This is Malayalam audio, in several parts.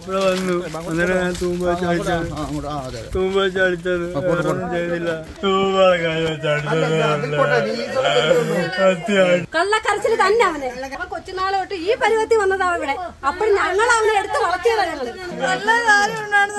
ഇവിടെ വന്നു അന്നേരം ഞാൻ തൂമ്പ വെച്ച് അടിച്ചത് ആ, അങ്ങോട്ട് ആ അതെ അതെ തൂമ്പ വെച്ച് അടിച്ചത് വേറൊന്നും ചെയ്തില്ല തൂമ്പ വെച്ച് അടിച്ചത് സത്യം കള്ളക്കരച്ചിൽ തന്നെ അവന് അവൻ കൊച്ചുനാളെ തൊട്ട് ഈ പരുവത്തിൽ വന്നതാ ഇവിടെ അപ്പോൾ ഞങ്ങൾ അവനെ എടുത്ത് വളർത്തിയതാ ഞങ്ങള് നല്ല കാര്യം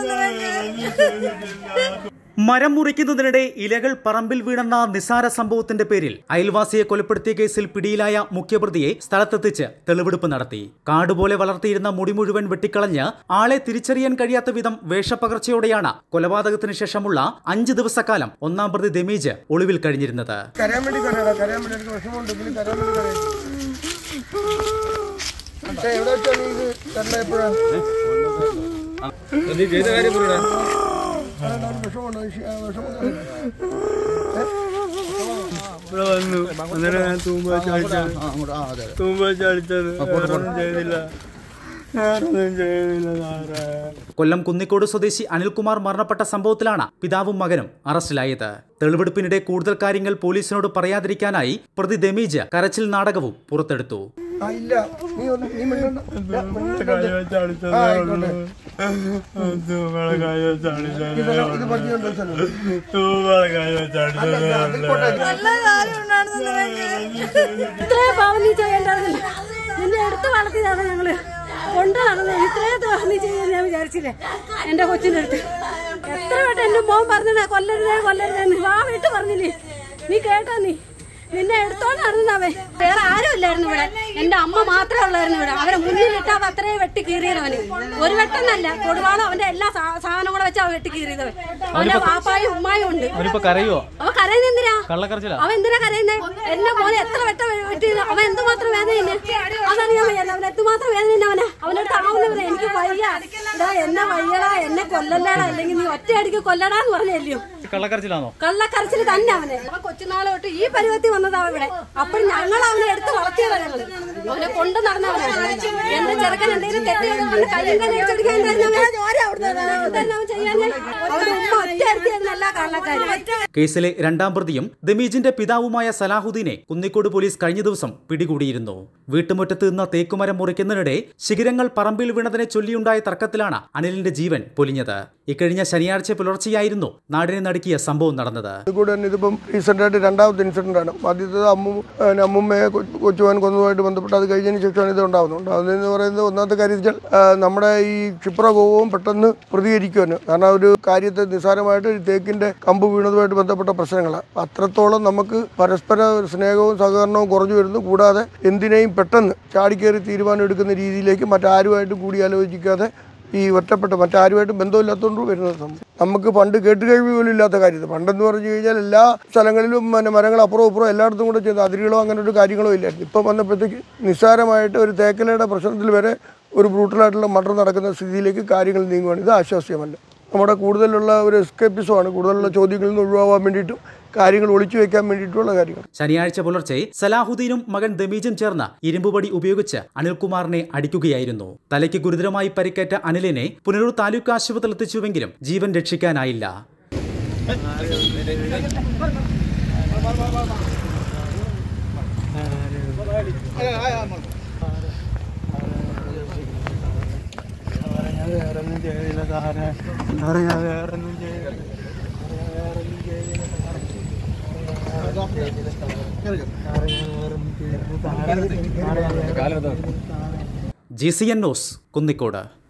മരം മുറിക്കുന്നതിനിടെ ഇലകൾ പറമ്പിൽ വീണെന്ന നിസാര സംഭവത്തിന്റെ പേരിൽ അയൽവാസിയെ കൊലപ്പെടുത്തിയ കേസിൽ പിടിയിലായ മുഖ്യപ്രതിയെ സ്ഥലത്തെത്തിച്ച് തെളിവെടുപ്പ് നടത്തി കാടുപോലെ വളർത്തിയിരുന്ന മുടി മുഴുവൻ വെട്ടിക്കളഞ്ഞ് ആളെ തിരിച്ചറിയാൻ കഴിയാത്ത വിധം വേഷപ്പകർച്ചയോടെയാണ് കൊലപാതകത്തിന് ശേഷമുള്ള അഞ്ച് ദിവസക്കാലം ഒന്നാം പ്രതി ദമീജ് ഒളിവിൽ കഴിഞ്ഞിരുന്നത് കരയാൻ വേണ്ടി കരയാ കരയാൻ വേണ്ടി എനിക്ക് വിഷമമുണ്ടെങ്കിലും കരയാൻ വേണ്ടി കരയാം പക്ഷേ എവിടെ വെച്ചാണ് ഇത് കരണ്ട എപ്പോഴാണ് വിഷമമുണ്ട് വിഷമം ഇവിടെ വന്നു അന്നേരം ഞാൻ തൂമ്പ വെച്ച് അടിച്ചത് ആ അങ്ങോട്ട് ആ അതെ അതെ തൂമ്പ വെച്ച് അടിച്ചത് വേറൊന്നും ചെയ്തില്ല വേറൊന്നും ചെയ്തില്ല സാറേ കൊല്ലം കുന്നിക്കോട് സ്വദേശി അനിൽകുമാർ മരണപ്പെട്ട സംഭവത്തിലാണ് പിതാവും മകനും അറസ്റ്റിലായത് തെളിവെടുപ്പിനിടെ കൂടുതൽ കാര്യങ്ങൾ പോലീസിനോട് പറയാതിരിക്കാനായി പ്രതി ദമീജ് കരച്ചിൽ നാടകവും പുറത്തെടുത്തു ആ ഇല്ല നീ ഒന്ന് നീ മിണ്ടണ്ട. ഇല്ല, മിണ്ടണ്ട. കൈ വെച്ച് അടിച്ചതേ ആ, ഉള്ളൂ ആയിക്കോട്ടെ. തൂമ്പളെ കൈ വെച്ച് അടിച്ചതേ ഇതെല്ലാം ഇത് പറഞ്ഞുകൊണ്ട് സ്ഥലം തൂമ്പളെ കൈ വെച്ച് അടിച്ചതേ ഉള്ളൂ അതിൽക്കോട്ടെ ഇത്രയും പാവം നീ ചെയ്യേണ്ടതില്ല നിന്നെ എടുത്ത് വളർത്തിയതാണ് ഞങ്ങള് കൊണ്ട് നടന്നത് ഇത്രയും ദ്രോഹം നീ ചെയ്യുമെന്ന് ഞാൻ വിചാരിച്ചില്ലേ എന്റെ കൊച്ചിന്റെ അടുത്ത് എത്ര വട്ടം എന്റെ മോൻ പറഞ്ഞതാ കൊല്ലരുതേ കൊല്ലരുതേന്ന് വാ വിട്ട് പറഞ്ഞില്ലേ നീ കേട്ടോ നീ നിന്നെ എടുത്തോണ്ട് നടന്നവേ വേറെ ആരും ഇല്ലായിരുന്നു ഇവിടെ എന്റെ അമ്മ മാത്രമേ ഉള്ളായിരുന്നു ഇവിടെ അവരെ മുന്നിലിട്ട് അവ അത്രയും വെട്ടി കീറിയതവന് ഒരു വെട്ടെന്നല്ല കൊടുവാളും അവന്റെ എല്ലാ സാ- സാധനവും കൂടെ വെച്ച് അവൻ വെട്ടി കീറിയതവൻ അവന്റെ പാപ്പായും ഉമ്മായും ഉണ്ട് അവനിപ്പോ കരയോ അവൻ കരയുന്ന എന്തിനാ കള്ളക്കരച്ചില അവൻ എന്തിനാ കരയുന്നേ എന്നെ മോനെ എത്ര വെട്ട വെട്ടി അവൻ എന്തുമാത്രം വേദന അതറിയാൻ വയ്യ അവൻ എന്തുമാത്രം വേദന അവനെ അവനടുത്ത് ആവുന്നവരെ എനിക്ക് വയ്യ ഇടാ എന്നെ വയ്യടാ എന്നെ കൊല്ലല്ലേടാ അല്ലെങ്കിൽ നീ ഒറ്റയടിക്ക് കൊല്ലടാന്ന് പറഞ്ഞല്ലോ കള്ളക്കരച്ചിലാണോ കള്ളക്കരച്ചിൽ തന്നെ അവനെ അവൻ കൊച്ചുനാളെ തൊട്ട് ഈ പരുവത്തിൽ വന്നതാ ഇവിടെ അപ്പോൾ ഞങ്ങൾ അവനെ എടുത്ത് വളർത്തിയതാ ഞങ്ങള് അവനെ കൊണ്ട് നടന്നവനാ എന്റെ ചെറുക്കൻ എന്തെങ്കിലും തെറ്റ് ചെയ്തിട്ടുണ്ട് കയ്യും കല്ലും അടിച്ചടിക്കാൻ അവൻ ചെയ്യാൻ അവന്റെ ഉമ്മ ഒറ്റയടിക്കായിരുന്നു എല്ലാ കള്ളക്കാരും കേസിലെ രണ്ടാം പ്രതിയും ദമീജിന്റെ പിതാവുമായ സലാഹുദ്ദീനെ കുന്നിക്കോട് പോലീസ് കഴിഞ്ഞ ദിവസം പിടികൂടിയിരുന്നു വീട്ടുമുറ്റത്ത് നിന്ന് തേക്കുമരം മുറിക്കുന്നതിനിടെ ശിഖിരങ്ങൾ പറമ്പിൽ വീണതിനെ ചൊല്ലിയുണ്ടായ തർക്കത്തിലാണ് അനിലിന്റെ ജീവൻ പൊലിഞ്ഞത് ഇക്കഴിഞ്ഞ ശനിയാഴ്ച പുലർച്ചെയായിരുന്നു നാടിനെ നടുക്കിയ സംഭവം നടന്നത് അതുകൂടെ തന്നെ ഇതിപ്പം റീസെന്റ് ആയിട്ട് രണ്ടാമത്തെ ഇൻസിഡന്റ് ആണ് ആദ്യത്തേത് അമ്മു പിന്നെ അമ്മുമ്മയെ കൊ- കൊച്ചുവാൻ കൊന്നതുമായിട്ട് ബന്ധപ്പെട്ട് അത് കഴിഞ്ഞതിന് ശേഷമാണ് ഇത് ഉണ്ടാകുന്നത് ഉണ്ടാകുന്നതെന്ന് പറയുന്നത് ഒന്നാമത്തെ കാര്യം വെച്ചാൽ ആ, നമ്മുടെ ഈ ക്ഷിപ്രകോപവും പെട്ടെന്ന് പ്രതികരിക്കുവാന് കാരണം ആ ഒരു കാര്യത്തെ നിസ്സാരമായിട്ട് ഈ തേക്കിന്റെ കമ്പ് വീണതുമായിട്ട് ബന്ധപ്പെട്ട പ്രശ്നങ്ങളാണ് അത്രത്തോളം നമുക്ക് പരസ്പര സ്നേഹവും സഹകരണവും കുറഞ്ഞു വരുന്നു കൂടാതെ എന്തിനേയും പെട്ടെന്ന് ചാടിക്കേറി തീരുമാനം എടുക്കുന്ന രീതിയിലേക്ക് മറ്റാരുമായിട്ടും കൂടിയാലോചിക്കാതെ ഈ ഒറ്റപ്പെട്ട മറ്റാരുമായിട്ടും ബന്ധമില്ലാത്തതുകൊണ്ട് വരുന്ന സംഭവം നമുക്ക് പണ്ട് കേട്ടുകേൾവി പോലും ഇല്ലാത്ത കാര്യത്തിൽ പണ്ടെന്ന് പറഞ്ഞു കഴിഞ്ഞാൽ എല്ലാ സ്ഥലങ്ങളിലും പിന്നെ മരങ്ങൾ അപ്പുറവും ഇപ്പുറവും എല്ലായിടത്തും കൂടെ ചെയ്ത് അതിരുകളോ അങ്ങനെ ഒരു കാര്യങ്ങളോ ഇല്ലായിരുന്നു ഇപ്പം വന്നപ്പോഴത്തേക്ക് നിസ്സാരമായിട്ട് ഒരു തേക്കലയുടെ പ്രശ്നത്തിൽ വരെ ഒരു ബ്രൂട്ടലായിട്ടുള്ള മർഡർ നടക്കുന്ന സ്ഥിതിയിലേക്ക് കാര്യങ്ങൾ നീങ്ങുകയാണ് ഇത് ആശ്വാസ്യമല്ല നമ്മുടെ കൂടുതലുള്ള ഒരു എസ്കേപ്പിസമാണ് കൂടുതലുള്ള ചോദ്യങ്ങളിൽ നിന്ന് ഒഴിവാകാൻ വേണ്ടിയിട്ടും കാര്യങ്ങൾ ഒളിച്ചു വെക്കാൻ വേണ്ടിയിട്ടുള്ള കാര്യങ്ങൾ ശനിയാഴ്ച പുലർച്ചെ സലാഹുദ്ദീനും മകൻ ദമീജും ചേർന്ന് ഇരുമ്പുപടി ഉപയോഗിച്ച് അനിൽകുമാറിനെ അടിക്കുകയായിരുന്നു തലയ്ക്ക് ഗുരുതരമായി പരിക്കേറ്റ അനിലിനെ പുനലൂർ താലൂക്ക് ആശുപത്രിയിൽ എത്തിച്ചുവെങ്കിലും ജീവൻ രക്ഷിക്കാനായില്ല ഞാൻ വേറൊന്നും ചെയ്തില്ല സാറേ സാറേ ഞാൻ വേറൊന്നും ചെയ്തില്ല വേറൊന്നും ചെയ്തില്ല സാറേ ഞാൻ വേറൊന്നും ചെയ്തില്ല സാറേ സാറേ ഞാൻ വേറൊന്നും G C N news Kunnicode